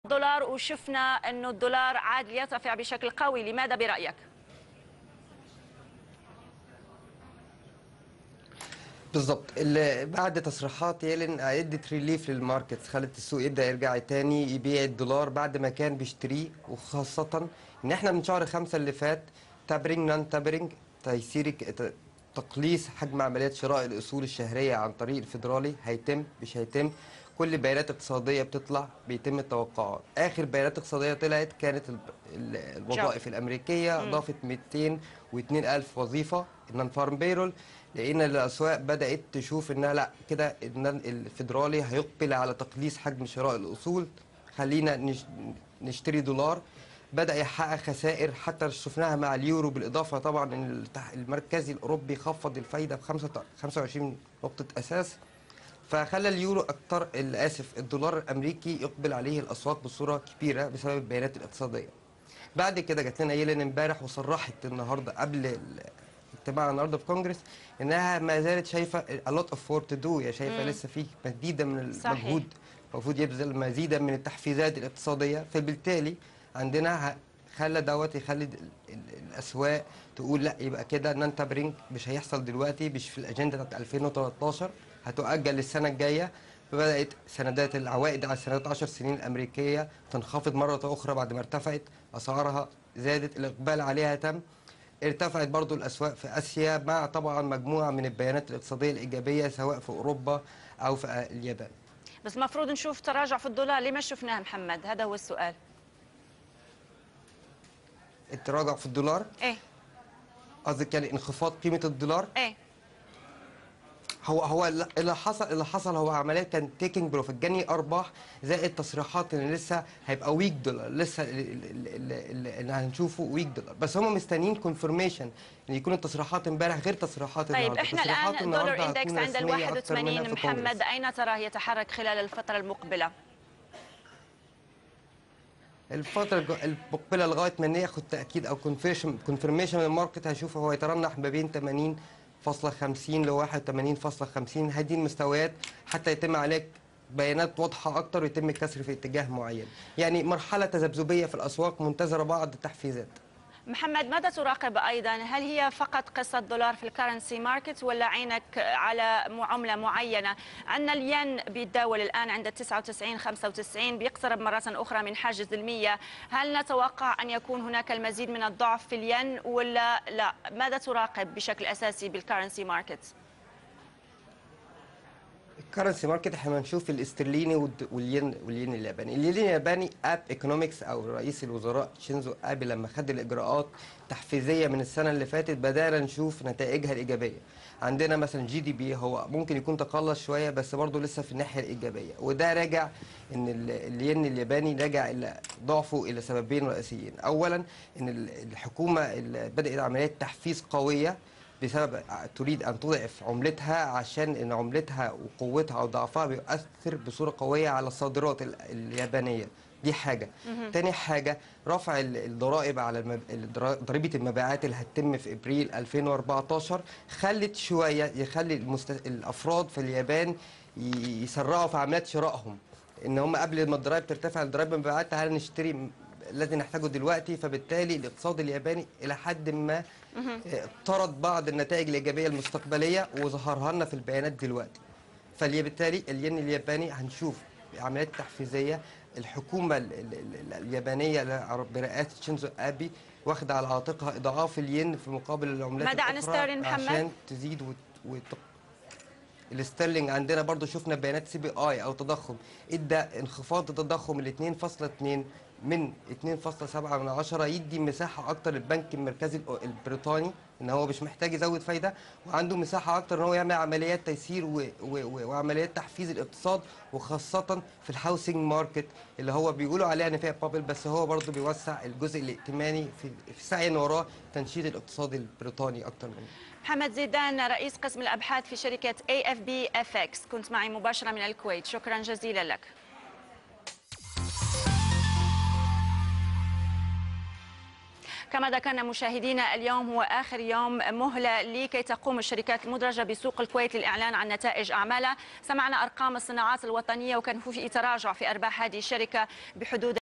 الدولار وشفنا انه الدولار عاد يرتفع بشكل قوي لماذا برايك بالظبط اللي بعد تصريحات يلين ادت ريليف للماركت خلت السوق يبدا يرجع تاني يبيع الدولار بعد ما كان بيشتريه وخاصه ان احنا من شهر خمسة اللي فات تابرينج نون تابرينج تيسير ك- تقليص حجم عمليات شراء الاصول الشهريه عن طريق الفيدرالي هيتم مش هيتم كل بيانات اقتصاديه بتطلع بيتم التوقعات اخر بيانات اقتصاديه طلعت كانت ال- ال- الوظائف الامريكيه اضافت 202 الف وظيفه النون فارم بيرول لقينا الاسواق بدات تشوف انها لا كده ان الفيدرالي هيقبل على تقليص حجم شراء الاصول خلينا نش- نشتري دولار بدا يحقق خسائر حتى شفناها مع اليورو بالاضافه طبعا ان التح- المركزي الاوروبي خفض الفايده ب 25 نقطه اساس فخلى اليورو اكتر اسف الدولار الامريكي يقبل عليه الاسواق بصوره كبيره بسبب البيانات الاقتصاديه بعد كده جات لنا يلين امبارح وصرحت النهارده قبل ال- اجتماع النهارده في كونجرس انها ما زالت شايفه a lot of work to do يا شايفه مم. لسه في مزيدا من صحيح. المجهود المفروض يبذل مزيدا من التحفيزات الاقتصاديه فبالتالي عندنا ه- خلى دوت يخلي ال- ال- الاسواق تقول لا يبقى كده نان تابرينج مش هيحصل دلوقتي مش في الاجنده بتاعت 2013 هتؤجل للسنه الجايه فبدات سندات العوائد على سندات 10 سنين الامريكيه تنخفض مره اخرى بعد ما ارتفعت اسعارها زادت الاقبال عليها تم ارتفعت برضو الاسواق في اسيا مع طبعا مجموعه من البيانات الاقتصاديه الايجابيه سواء في اوروبا او في اليابان بس المفروض نشوف تراجع في الدولار ليه ما شفناه محمد هذا هو السؤال التراجع في الدولار ايه قصدك يعني انخفاض قيمه الدولار ايه هو هو اللي حصل اللي حصل هو عمليه كان تيكينج بروفيت جاني ارباح زائد تصريحات ان لسه هيبقى ويك دولار لسه اللي اللي هنشوفه ويك دولار بس هم مستنيين كونفirmation ان يكون التصريحات امبارح غير تصريحات طيب النهارده احنا تصريحات الان الدولار النهاردة اندكس هتكون عند ال رسمية أكتر منها 81 في كونجرس. محمد اين تراه يتحرك خلال الفتره المقبله الفترة الج- المقبلة لغاية ما ناخد تأكيد أو كونفيرميشن كونفيرميشن من الماركت هشوف هو يترنح ما بين 80.50 ل 81.50 هذه المستويات حتى يتم عليك بيانات واضحة أكتر ويتم الكسر في اتجاه معين يعني مرحلة تذبذبية في الأسواق منتظرة بعض التحفيزات محمد ماذا تراقب ايضا هل هي فقط قصه دولار في الكرنسي ماركت ولا عينك على عمله معينه عندنا الين بيتداول الان عند 99 95 بيقترب مره اخرى من حاجز المية هل نتوقع ان يكون هناك المزيد من الضعف في الين ولا لا ماذا تراقب بشكل اساسي بالكرنسي ماركت الكرنسي ماركت احنا هنشوف الاسترليني والد- والين والين الياباني الين الياباني اب ايكونومكس او رئيس الوزراء شينزو ابي لما خد الاجراءات تحفيزيه من السنه اللي فاتت بدانا نشوف نتائجها الايجابيه عندنا مثلا جي دي بي هو ممكن يكون تقلص شويه بس برضه لسه في الناحيه الايجابيه وده راجع ان ال- الين الياباني راجع الى ضعفه الى سببين رئيسيين اولا ان ال- الحكومه اللي بدات عمليات تحفيز قويه بسبب تريد ان تضعف عملتها عشان ان عملتها وقوتها او ضعفها بيؤثر بصوره قويه على الصادرات ال- اليابانيه دي حاجه تاني حاجه رفع ال- الضرائب على المب... الضرا- ضريبه المبيعات اللي هتتم في ابريل 2014 خلت شويه يخلي المست... الافراد في اليابان ي- يسرعوا في عمليات شرائهم ان هم قبل ما الضرائب ترتفع الضرائب المبيعات تعالى نشتري م- الذي نحتاجه دلوقتي فبالتالي الاقتصاد الياباني الى حد ما طرد بعض النتائج الايجابيه المستقبليه وظهرها لنا في البيانات دلوقتي فبالتالي الين الياباني هنشوف عمليات تحفيزيه الحكومه ال- ال- ال- اليابانيه ل- برئاسه شينزو ابي واخده على عاتقها اضعاف الين في مقابل العملات ماذا عن الأخرى ستيرلين محمد؟ عشان تزيد وت... وت... الاسترلينج عندنا برضو شفنا بيانات سي بي اي او تضخم ادى انخفاض التضخم ل 2.2 من 2.7 من عشرة يدي مساحه اكتر للبنك المركزي الأو- البريطاني ان هو مش محتاج يزود فايده وعنده مساحه اكتر ان هو يعمل عمليات تيسير و... و... و... وعمليات تحفيز الاقتصاد وخاصه في الهاوسنج ماركت اللي هو بيقولوا عليها ان فيها بابل بس هو برضو بيوسع الجزء الائتماني في في سعي وراه تنشيط الاقتصاد البريطاني اكتر منه محمد زيدان رئيس قسم الابحاث في شركه اي اف بي اف اكس كنت معي مباشره من الكويت شكرا جزيلا لك كما ذكرنا مشاهدينا اليوم هو آخر يوم مهلة لكي تقوم الشركات المدرجة بسوق الكويت للإعلان عن نتائج أعمالها سمعنا أرقام الصناعات الوطنية وكان في تراجع في أرباح هذه الشركة بحدود